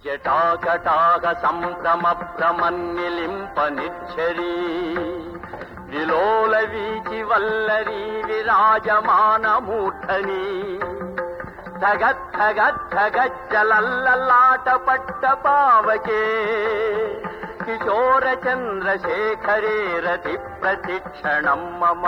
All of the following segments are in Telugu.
జటాకటాక సంభ్రమ భ్రమన్నిలింప నిచ్చరీ విలోల వీచి వల్లరి విరాజమాన మూఢని ధగద్ధగద్ధగజ్జలల్లలాట పట్ట పావకే కిశోర చంద్రశేఖరే రతి ప్రతిక్షణం మమ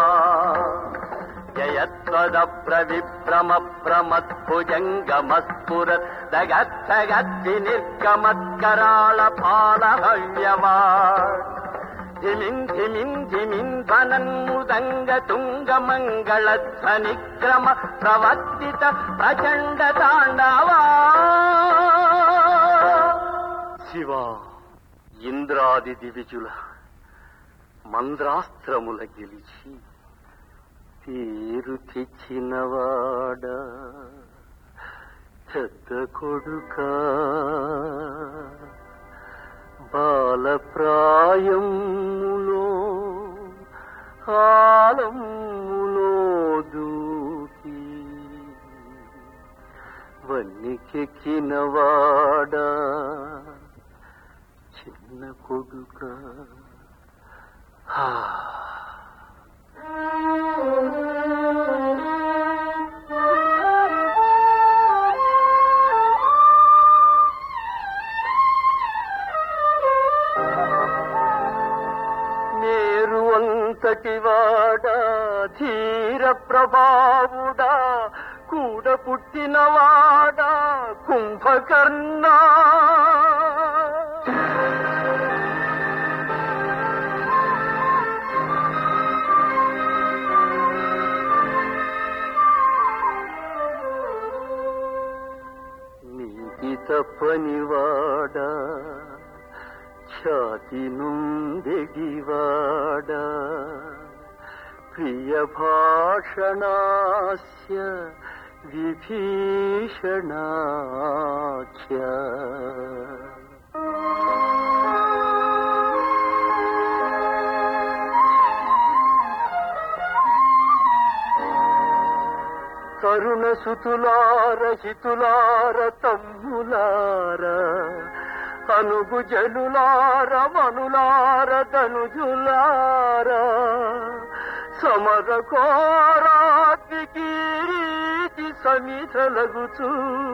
జయత్వద ప్రవిభ్రమ ప్రమద్భుజంగమస్ఫురత్ దగద్ధగద్ది నిర్గమత్కరాళ పాలహవ్యవా ధిమిన్ ధిమిన్ ధిమిన్ ధనన్ముదంగ తుంగ మంగళ ధ్వనిక్రమ ప్రవర్తిత ప్రచండ తాండవా శివ ఇంద్రాది దివిజుల మంద్రాస్త్రముల గెలిచి పేరు తెచ్చినవాడా పెద్ద కొడుకా బాలప్రాయములో ఆలములో దూకి వన్నికెక్కినవాడా చిన్న కొడుక మేరు అంతటి వాడా ధీర ప్రభావుడా కూడ పుట్టినవాడా కుంభకర్ణా నీతి తప్పనివాడా ఛాతి నుండెడివాడా ప్రియ భాషణాస్య విభీషణాఖ్య తరుణ సుతులార హితులార తమ్ములార అనుగు జనులార మనులార ధనుజులార సమర కోరాత్మికీరీతి సమిధలగుచు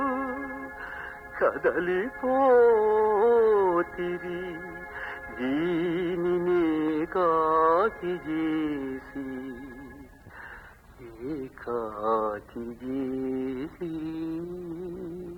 కదలిపోతిరి దీనినే కాకి చేసి ఏకాకి చేసి